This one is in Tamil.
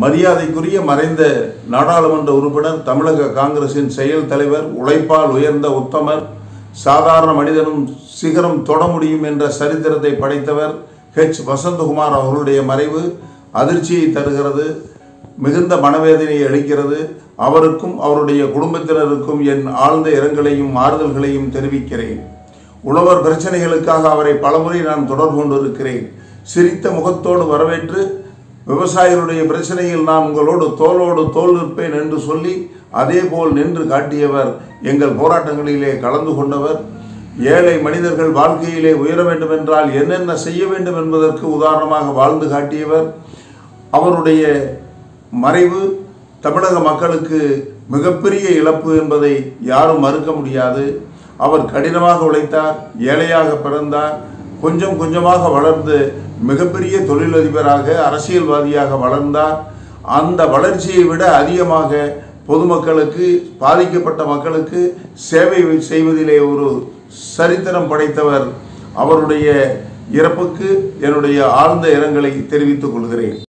மரியாதைக்குரிய மறைந்த நாடாளுமன்ற உறுப்பினர் தமிழக காங்கிரசின் செயல் தலைவர் உழைப்பால் உயர்ந்த உத்தமர் சாதாரண மனிதனும் சிகரம் தொட முடியும் என்ற சரித்திரத்தை படைத்தவர் ஹெச் வசந்தகுமார் அவர்களுடைய மறைவு அதிர்ச்சியை தருகிறது மிகுந்த மனவேதனையை அளிக்கிறது அவருக்கும் அவருடைய குடும்பத்தினருக்கும் என் ஆழ்ந்த இரங்கலையும் ஆறுதல்களையும் தெரிவிக்கிறேன் உழவர் பிரச்சனைகளுக்காக அவரை பலமுறை நான் தொடர்பு கொண்டிருக்கிறேன் சிரித்த முகத்தோடு வரவேற்று விவசாயிகளுடைய பிரச்சனையில் நான் உங்களோடு தோளோடு தோல் நிற்பேன் என்று சொல்லி அதேபோல் நின்று காட்டியவர் எங்கள் போராட்டங்களிலே கலந்து கொண்டவர் ஏழை மனிதர்கள் வாழ்க்கையிலே உயர வேண்டும் என்றால் என்னென்ன செய்ய வேண்டும் என்பதற்கு உதாரணமாக வாழ்ந்து காட்டியவர் அவருடைய மறைவு தமிழக மக்களுக்கு மிகப்பெரிய இழப்பு என்பதை யாரும் மறுக்க முடியாது அவர் கடினமாக உழைத்தார் ஏழையாக பிறந்தார் கொஞ்சம் கொஞ்சமாக வளர்ந்து மிகப்பெரிய தொழிலதிபராக அரசியல்வாதியாக வளர்ந்தார் அந்த வளர்ச்சியை விட அதிகமாக பொதுமக்களுக்கு பாதிக்கப்பட்ட மக்களுக்கு சேவை செய்வதிலே ஒரு சரித்திரம் படைத்தவர் அவருடைய இறப்புக்கு என்னுடைய ஆழ்ந்த இரங்கலை தெரிவித்துக் கொள்கிறேன்